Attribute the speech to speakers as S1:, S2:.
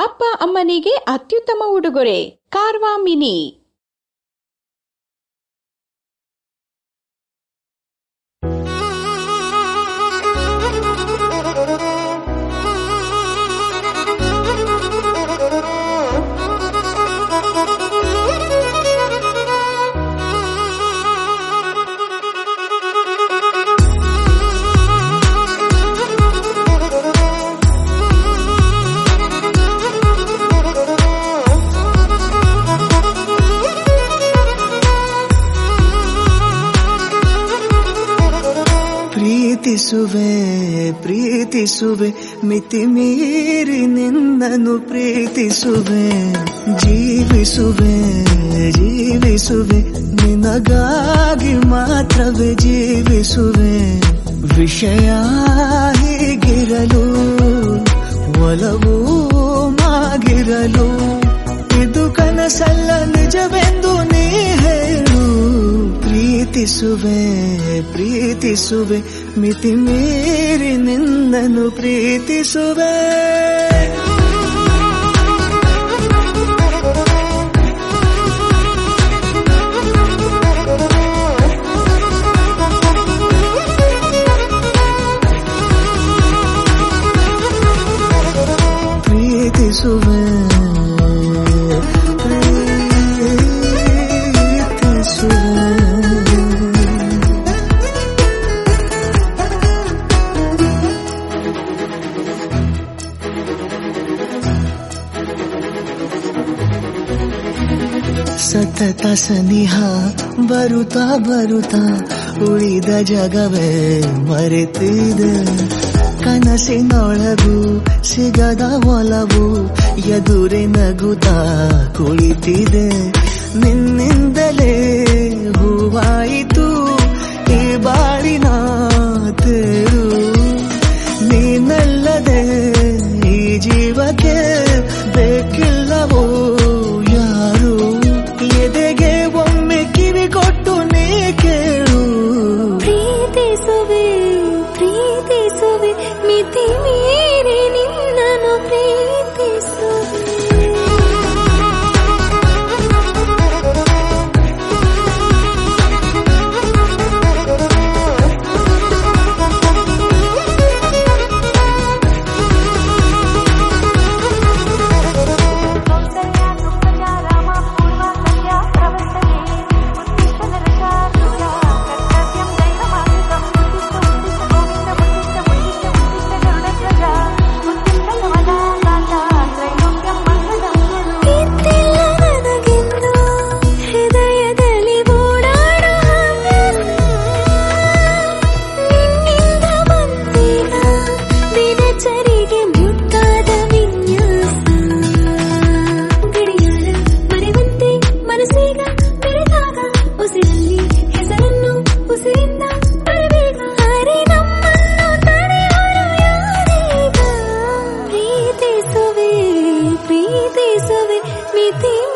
S1: ಅಪ್ಪ ಅಮ್ಮನಿಗೆ ಅತ್ಯುತ್ತಮ ಉಡುಗೊರೆ ಕಾರ್ವಾ ಮಿನಿ
S2: ಪ್ರೀತಿಸುವೆ ಪ್ರೀತಿಸುವೆ ಮಿತಿ ಮೀರಿ ನಿನ್ನನ್ನು ಪ್ರೀತಿಸುವೆ ಜೀವಿಸುವೆ ಜೀವಿಸುವೆ ನಿನಗಾಗಿ ಮಾತ್ರವೇ ಜೀವಿಸುವೆ ವಿಷಯ ಹೀಗಿರಲು ಒಲವು ಮಾಗಿರಲು ಇದು ಕನಸಲ್ಲ ನಿಜವೆಂದು ನೀ ಹೇಳು ಪ್ರೀತಿಸುವೆ ಪ್ರೀತಿಸುವೆ ಮಿತಿ ಮೀರಿ ನಿನ್ನನ್ನು ಪ್ರೀತಿಸುವೆ ಪ್ರೀತಿಸುವೆ ಪ್ರೀತಿಸುವೆ ಸತತ ಸನಿಹ ಬರುತ್ತಾ ಬರುತ್ತಾ ಉಳಿದ ಜಗವೇ ಮರೆತಿದೆ ಕನಸಿನೊಳಗು ಸಿಗದ ಒಲವು ಎದುರೆ ನಗುತ್ತಾ ಕುಳಿತಿದೆ ನಿನ್ನಿಂದಲೇ ಹೂವಾಯಿತು ಈ ಬಾಳಿನ ತೇರು ನೀನಲ್ಲದೆ ಈ ಜೀವಕ್ಕೆ ಬೇಕಿಲ್ಲವೋ ಯಾರು ಎದೆಗೆ ಒಮ್ಮೆ ಕಿವಿ ಕೊಟ್ಟು ನೀ ಕೇಳು
S3: ಪ್ರೀತಿಸುವೆ ಪ್ರೀತಿಸುವೆ ಮಿತಿ ಮೀರಿ ನಿನ್ನನ್ನು ಪ್ರೀತಿಸುವೆ ಇದ್ದಿಲ್ಲ ನನಗೆಂದು ಹೃದಯದಲ್ಲಿ ಓಡಾಡೋ ನಿನ್ನಿಂದ ಬಂದೀಗ ದಿನಚರಿಗೆ ಮುತ್ತಾದ ವಿನ್ಯಾಸ ಗಡಿಯಾರ ಮರೆವಂತೆ ಮನಸ್ಸೀಗ ಬೆರೆತಾಗ ಉಸಿರಲ್ಲಿ ಹೆಸರನ್ನು ಉಸಿರಿಂದ ಬರಬೇಗ ಅರೆ ನಮ್ಮನ್ನು ತಡೆಯೋರು ಯಾರೀಗ ಪ್ರೀತಿಸುವೆ ಪ್ರೀತಿಸುವೆ ಮಿತಿ